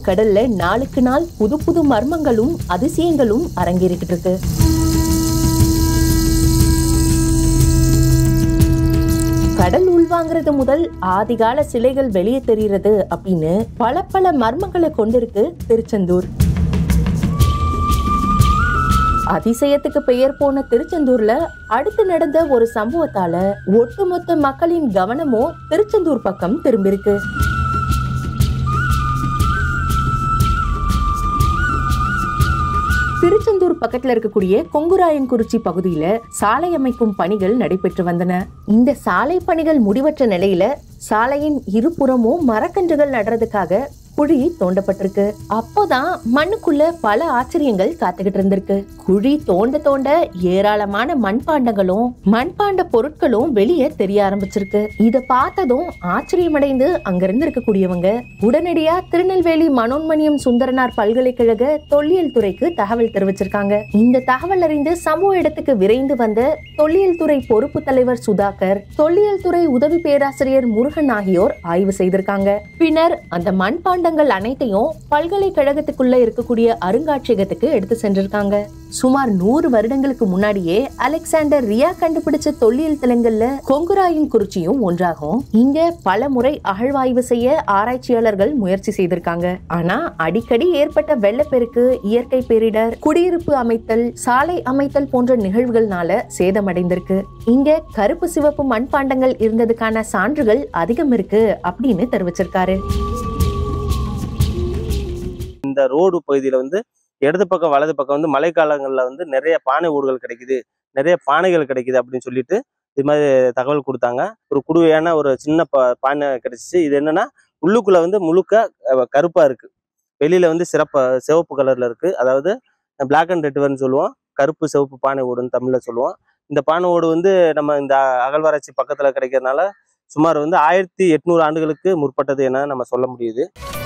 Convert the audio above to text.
கடல்ல நாளுக்கு நாள் புது புது மர்மங்களும் அதிசயங்களும் அரங்கேறிக்கிட்டு இருக்கு கடல் உள்வாங்கிறது முதல் ஆதிகால சிலைகள் வெளியே தெரிகிறது அப்படின்னு பல பல மர்மங்களை கொண்டிருக்கு திருச்செந்தூர் அதிசயத்துக்கு பெயர் போன திருச்செந்தூர்ல அடுத்து நடந்த ஒரு சம்பவத்தால ஒட்டுமொத்த மக்களின் கவனமும் திருச்செந்தூர் பக்கம் திரும்பியிருக்கு திருச்செந்தூர் பக்கத்துல இருக்கக்கூடிய கொங்குராயன்குறிச்சி பகுதியில சாலை அமைக்கும் பணிகள் நடைபெற்று வந்தன இந்த சாலை பணிகள் முடிவற்ற நிலையில சாலையின் இருபுறமும் மரக்கன்றுகள் நடுறதுக்காக குழி தோண்டப்பட்டிருக்கு அப்போதான் மண்ணுக்குள்ள பல ஆச்சரியங்கள் காத்துக்கிட்டு இருந்திருக்கு குழி தோண்ட தோண்ட ஏராளமான மண்பாண்டங்களும் மண்பாண்ட பொருட்களும் வெளியே தெரிய ஆரம்பிச்சிருக்கு இத பார்த்ததும் ஆச்சரியமடைந்து அங்கிருந்து இருக்கக்கூடியவங்க உடனடியா திருநெல்வேலி மனோன்மணியம் சுந்தரனார் பல்கலைக்கழக தொல்லியல் துறைக்கு தகவல் தெரிவிச்சிருக்காங்க இந்த தகவல் அறிந்து சம்பவ இடத்துக்கு விரைந்து வந்த தொல்லியல் துறை பொறுப்பு தலைவர் சுதாகர் தொல்லியல் துறை உதவி பேராசிரியர் முருகன் ஆகியோர் ஆய்வு செய்திருக்காங்க பின்னர் அந்த மண்பாண்டங்கள் அனைத்தையும் பல்கலைக்கழகத்துக்குள்ள இருக்கக்கூடிய அருங்காட்சியகத்துக்கு எடுத்து சென்றிருக்காங்க சுமார் நூறு வருடங்களுக்கு முன்னாடியே அலெக்சாண்டர் ரியா கண்டுபிடிச்ச தொல்லியல் தலங்கள்ல கொங்குராயின் குறிச்சியும் ஒன்றாகும் இங்க பல முறை அகழ்வாய்வு செய்ய ஆராய்ச்சியாளர்கள் முயற்சி செய்திருக்காங்க ஆனா அடிக்கடி ஏற்பட்ட வெள்ளப்பெருக்கு இயற்கை பேரிடர் குடியிருப்பு அமைத்தல் சாலை அமைத்தல் போன்ற நிகழ்வுகள்னால சேதமடைந்திருக்கு இங்க கருப்பு சிவப்பு மண்பாண்டங்கள் இருந்ததுக்கான சான்றுகள் அதிகம் இருக்கு அப்படின்னு தெரிவிச்சிருக்காரு இந்த ரோடு பகுதியில் வந்து இடது பக்கம் வலது பக்கம் வந்து மழைக்காலங்களில் வந்து நிறைய பானை ஓடுகள் கிடைக்குது நிறைய பானைகள் கிடைக்குது அப்படின்னு சொல்லிட்டு இது மாதிரி தகவல் கொடுத்தாங்க ஒரு குடுவையான ஒரு சின்ன பா பானை கிடைச்சிச்சு இது என்னன்னா உள்ளுக்குள்ள வந்து முழுக்க அஹ், கருப்பா இருக்கு வெளியில வந்து சிறப்பு சிவப்பு கலர்ல இருக்கு அதாவது பிளாக் அண்ட் ரெட்வர்னு சொல்லுவோம் கருப்பு சிவப்பு பானை ஓடுன்னு தமிழ்ல சொல்லுவோம் இந்த பானை ஓடு வந்து நம்ம இந்த அகழ்வாராய்ச்சி பக்கத்துல கிடைக்கிறதுனால சுமார் வந்து ஆயிரத்தி எட்நூறு ஆண்டுகளுக்கு முற்பட்டது என நம்ம சொல்ல முடியுது